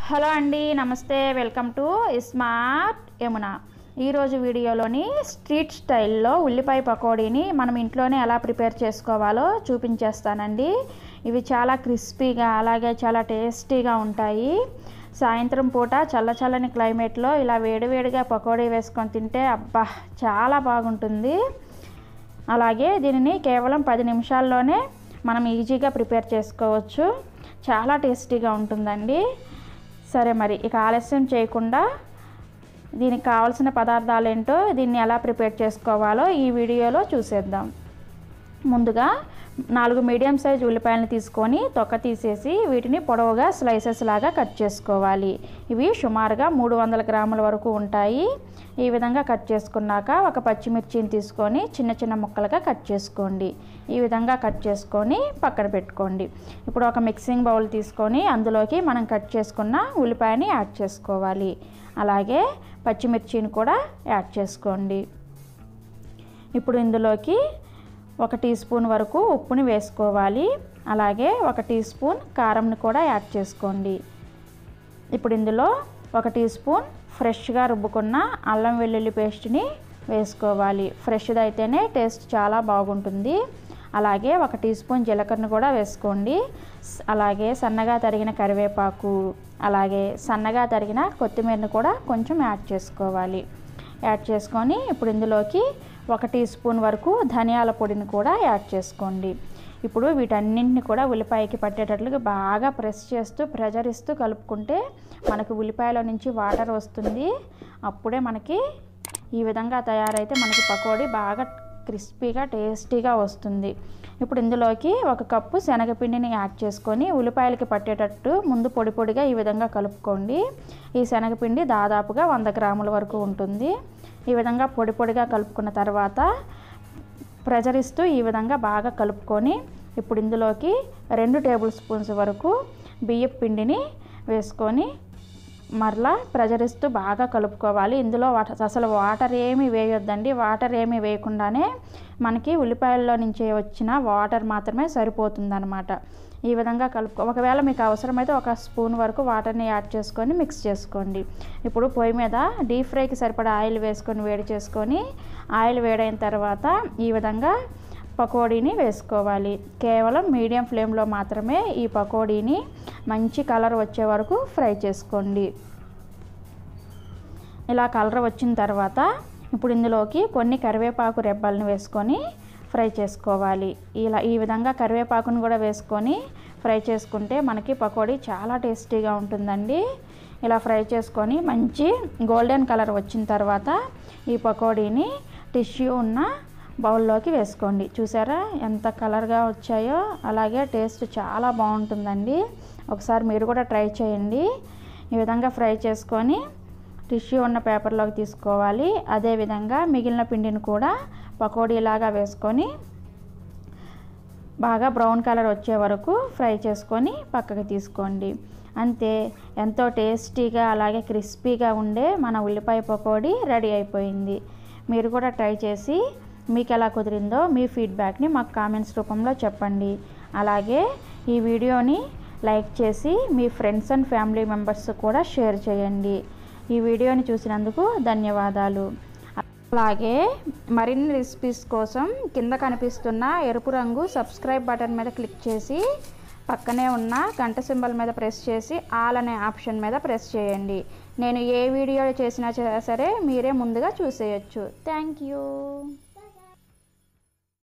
hello అండి నమస్తే welcome to smart Yamuna ఈరోజు వీడియోలోని స్ట్రీట్ స్టైల్లో ఉల్లిపాయ పకోడీని మనం ఇంట్లోనే ఎలా ప్రిపేర్ చేసుకోవాలో చూపించేస్తానండి ఇవి చాలా క్రిస్పీగా అలాగే చాలా టేస్టీగా ఉంటాయి సాయంత్రం పూట చల్ల చల్లని క్లైమేట్లో ఇలా వేడివేడిగా పకోడీ వేసుకొని తింటే అబ్బా చాలా బాగుంటుంది అలాగే దీనిని కేవలం పది నిమిషాల్లోనే మనం ఈజీగా ప్రిపేర్ చేసుకోవచ్చు చాలా టేస్టీగా ఉంటుందండి సరే మరి ఇక ఆలస్యం చేయకుండా దీనికి కావాల్సిన పదార్థాలు ఏంటో దీన్ని ఎలా ప్రిపేర్ చేసుకోవాలో ఈ వీడియోలో చూసేద్దాం ముందుగా నాలుగు మీడియం సైజ్ ఉల్లిపాయలను తీసుకొని తొక్క తీసేసి వీటిని పొడవుగా స్లైసెస్ లాగా కట్ చేసుకోవాలి ఇవి సుమారుగా మూడు వందల గ్రాముల వరకు ఉంటాయి ఈ విధంగా కట్ చేసుకున్నాక ఒక పచ్చిమిర్చిని తీసుకొని చిన్న చిన్న ముక్కలుగా కట్ చేసుకోండి ఈ విధంగా కట్ చేసుకొని పక్కన పెట్టుకోండి ఇప్పుడు ఒక మిక్సింగ్ బౌల్ తీసుకొని అందులోకి మనం కట్ చేసుకున్న ఉల్లిపాయని యాడ్ చేసుకోవాలి అలాగే పచ్చిమిర్చిని కూడా యాడ్ చేసుకోండి ఇప్పుడు ఇందులోకి ఒక టీ స్పూన్ వరకు ఉప్పుని వేసుకోవాలి అలాగే ఒక టీ స్పూన్ కారంని కూడా యాడ్ చేసుకోండి ఇప్పుడు ఇందులో ఒక టీ స్పూన్ ఫ్రెష్గా రుబ్బుకున్న అల్లం వెల్లుల్లి పేస్ట్ని వేసుకోవాలి ఫ్రెష్ది అయితేనే టేస్ట్ చాలా బాగుంటుంది అలాగే ఒక టీ స్పూన్ జీలకర్రను కూడా వేసుకోండి స్- అలాగే సన్నగా తరిగిన కరివేపాకు అలాగే సన్నగా తరిగిన కొత్తిమీరని కూడా కొంచెం యాడ్ చేసుకోవాలి యాడ్ చేసుకొని ఇప్పుడు ఇందులోకి ఒక టీ స్పూన్ వరకు ధనియాల పొడిని కూడా యాడ్ చేసుకోండి ఇప్పుడు వీటన్నింటిని కూడా ఉల్లిపాయకి పట్టేటట్లుగా బాగా ప్రెస్ చేస్తూ ప్రెజర్ ఇస్తూ కలుపుకుంటే మనకు ఉల్లిపాయలో నుంచి వాటర్ వస్తుంది అప్పుడే మనకి ఈ విధంగా తయారైతే మనకి పకోడీ బాగా క్రిస్పీగా టేస్టీగా వస్తుంది ఇప్పుడు ఇందులోకి ఒక కప్పు శనగపిండిని యాడ్ చేసుకొని ఉల్లిపాయలకి పట్టేటట్టు ముందు పొడి పొడిగా ఈ విధంగా కలుపుకోండి ఈ శనగపిండి దాదాపుగా వంద గ్రాముల వరకు ఉంటుంది ఈ విధంగా పొడి పొడిగా కలుపుకున్న తర్వాత ప్రెజర్ ఇస్తూ ఈ విధంగా బాగా కలుపుకొని ఇప్పుడు ఇందులోకి రెండు టేబుల్ స్పూన్స్ వరకు బియ్యపు పిండిని వేసుకొని మరలా ప్రెజర్ ఇస్తూ బాగా కలుపుకోవాలి ఇందులో వాటర్ అసలు వాటర్ ఏమీ వేయొద్దండి వాటర్ ఏమీ వేయకుండానే మనకి ఉల్లిపాయల్లో నుంచి వచ్చిన వాటర్ మాత్రమే సరిపోతుందన్నమాట ఈ విధంగా కలుపుకో ఒకవేళ మీకు అవసరమైతే ఒక స్పూన్ వరకు వాటర్ని యాడ్ చేసుకొని మిక్స్ చేసుకోండి ఇప్పుడు పొయ్యి మీద డీప్ ఫ్రైకి సరిపడా ఆయిల్ వేసుకొని వేడి చేసుకొని ఆయిల్ వేడైన తర్వాత ఈ విధంగా పకోడీని వేసుకోవాలి కేవలం మీడియం ఫ్లేమ్లో మాత్రమే ఈ పకోడీని మంచి కలర్ వచ్చే వరకు ఫ్రై చేసుకోండి ఇలా కలర్ వచ్చిన తర్వాత ఇప్పుడు ఇందులోకి కొన్ని కరివేపాకు రెబ్బలను వేసుకొని ఫ్రై చేసుకోవాలి ఇలా ఈ విధంగా కరివేపాకును కూడా వేసుకొని ఫ్రై చేసుకుంటే మనకి పకోడీ చాలా టేస్టీగా ఉంటుందండి ఇలా ఫ్రై చేసుకొని మంచి గోల్డెన్ కలర్ వచ్చిన తర్వాత ఈ పకోడీని టిష్యూ ఉన్న బౌల్లోకి వేసుకోండి చూసారా ఎంత కలర్గా వచ్చాయో అలాగే టేస్ట్ చాలా బాగుంటుందండి ఒకసారి మీరు కూడా ట్రై చేయండి ఈ విధంగా ఫ్రై చేసుకొని టిష్యూ ఉన్న పేపర్లోకి తీసుకోవాలి అదేవిధంగా మిగిలిన పిండిని కూడా పకోడీలాగా వేసుకొని బాగా బ్రౌన్ కలర్ వచ్చే వరకు ఫ్రై చేసుకొని పక్కకి తీసుకోండి అంతే ఎంతో టేస్టీగా అలాగే క్రిస్పీగా ఉండే మన ఉల్లిపాయ పకోడీ రెడీ అయిపోయింది మీరు కూడా ట్రై చేసి మీకు ఎలా కుదిరిందో మీ ఫీడ్బ్యాక్ని మాకు కామెంట్స్ రూపంలో చెప్పండి అలాగే ఈ వీడియోని లైక్ చేసి మీ ఫ్రెండ్స్ అండ్ ఫ్యామిలీ మెంబర్స్ కూడా షేర్ చేయండి ఈ వీడియోని చూసినందుకు ధన్యవాదాలు అలాగే మరిన్ని రెసిపీస్ కోసం కింద కనిపిస్తున్న ఎరుపు రంగు సబ్స్క్రైబ్ బటన్ మీద క్లిక్ చేసి పక్కనే ఉన్న గంట సింబల్ మీద ప్రెస్ చేసి ఆల్ అనే ఆప్షన్ మీద ప్రెస్ చేయండి నేను ఏ వీడియో చేసినా సరే మీరే ముందుగా చూసేయచ్చు థ్యాంక్ యూ